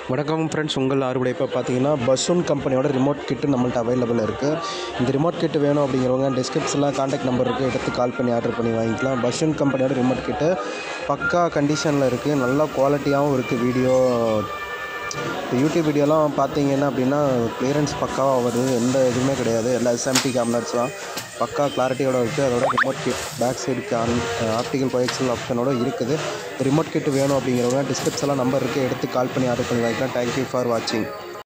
வணக்கம் ஃப்ரெண்ட்ஸ் உங்கள் அறுவடை இப்போ பார்த்தீங்கன்னா பஸ்ஸூன் கம்பெனியோட ரிமோட் கிட்டு நம்மள்ட்ட அவைலபிள் இருக்குது இந்த ரிமோட் கிட்டு வேணும் அப்படிங்கிறவங்க டிஸ்கிரிப்ஷனில் காண்டாக்ட் நம்பர் இருக்குது எடுத்து கால் பண்ணி ஆர்டர் பண்ணி வாங்கிக்கலாம் பஸ்ஸூன் கம்பெனியோட ரிமோட் கிட்டு பக்கா கண்டிஷனில் இருக்குது நல்லா குவாலிட்டியாகவும் இருக்குது வீடியோ இப்போ யூடியூப் வீடியோலாம் பார்த்தீங்கன்னா அப்படின்னா கிளியரன்ஸ் பக்காவாக வருது எந்த இதுவுமே கிடையாது எல்லா எஸ்எம்டி கேமராஸ்லாம் பக்கா கிளாரிட்டியோட இருக்குது அதோட ரிமோட் கிட் பேக் சைடுக்கு ஆன் ஆப்டிக்கல் கோஎக்சல் ஆப்ஷனோட இருக்குது ரிமோட் கிட் வேணும் அப்படிங்கிறவங்க டிஸ்கிரிப்ஷனில் நம்பர் இருக்குது எடுத்து கால் பண்ணி ஆர்டர் பண்ணி வாங்கிக்கலாம் தேங்க்யூ ஃபார் வாட்சிங்